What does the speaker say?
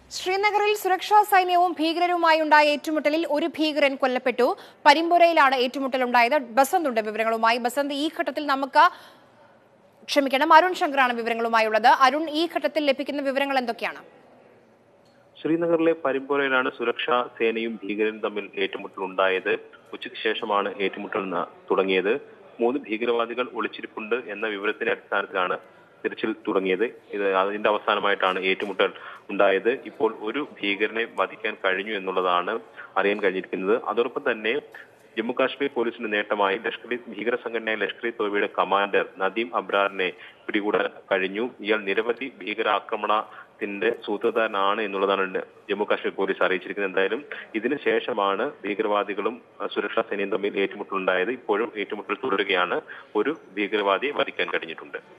ശ്രീനഗറിൽ സുരക്ഷാ സൈന്യവും ഭീകരരുമായി ഉണ്ടായ ഏറ്റുമുട്ടലിൽ ഒരു ഭീകരൻ കൊല്ലപ്പെട്ടു പരിമ്പുരയിലാണ് ഏറ്റുമുട്ടലുണ്ടായത് ബസന്ത് ഉണ്ട് വിവരങ്ങളുമായി ബസന്ത് ഈ ഘട്ടത്തിൽ നമുക്ക് ക്ഷമിക്കണം അരുൺ ശങ്കറാണ് വിവരങ്ങളുമായുള്ളത് അരുൺ ഈ ഘട്ടത്തിൽ ലഭിക്കുന്ന വിവരങ്ങൾ എന്തൊക്കെയാണ് ശ്രീനഗറിലെ പരിമ്പോരയിലാണ് സുരക്ഷാ സേനയും ഭീകരരും തമ്മിൽ ഏറ്റുമുട്ടൽ ഉണ്ടായത് ഉച്ചയ്ക്ക് ശേഷമാണ് ഏറ്റുമുട്ടൽ ന- തുടങ്ങിയത് മൂന്ന് ഭീകരവാദികൾ ഒളിച്ചിരിപ്പുണ്ട് എന്ന വിവരത്തിന്റെ അടിസ്ഥാനത്തിലാണ് തിരച്ചിൽ തുടങ്ങിയത് ഇത് അതിന്റെ അവസാനമായിട്ടാണ് ഏറ്റുമുട്ടൽ ഉണ്ടായത് ഇപ്പോൾ ഒരു ഭീകരനെ വധിക്കാൻ കഴിഞ്ഞു എന്നുള്ളതാണ് അറിയാൻ കഴിഞ്ഞിരിക്കുന്നത് അതോടൊപ്പം തന്നെ ജമ്മു കാശ്മീർ പോലീസിന്റെ നേട്ടമായി ലഷ്കർ ഇ ഭീകര സംഘടനയായ ലഷ്കർ ഇ തോബയുടെ കമാൻഡർ നദീം അബ്രാറിനെ പിടികൂടാൻ കഴിഞ്ഞു ഇയാൾ നിരവധി ഭീകരാക്രമണത്തിന്റെ സൂത്രധാരനാണ് എന്നുള്ളതാണ് ജമ്മു കാശ്മീർ പോലീസ് അറിയിച്ചിരിക്കുന്നത് എന്തായാലും ഇതിന് ശേഷമാണ് ഭീകരവാദികളും അഹ് സുരക്ഷാ സേനയും തമ്മിൽ ഏറ്റുമുട്ടലുണ്ടായത് ഇപ്പോഴും ഏറ്റുമുട്ടൽ തുടരുകയാണ് ഒരു ഭീകരവാദിയെ വധിക്കാൻ കഴിഞ്ഞിട്ടുണ്ട്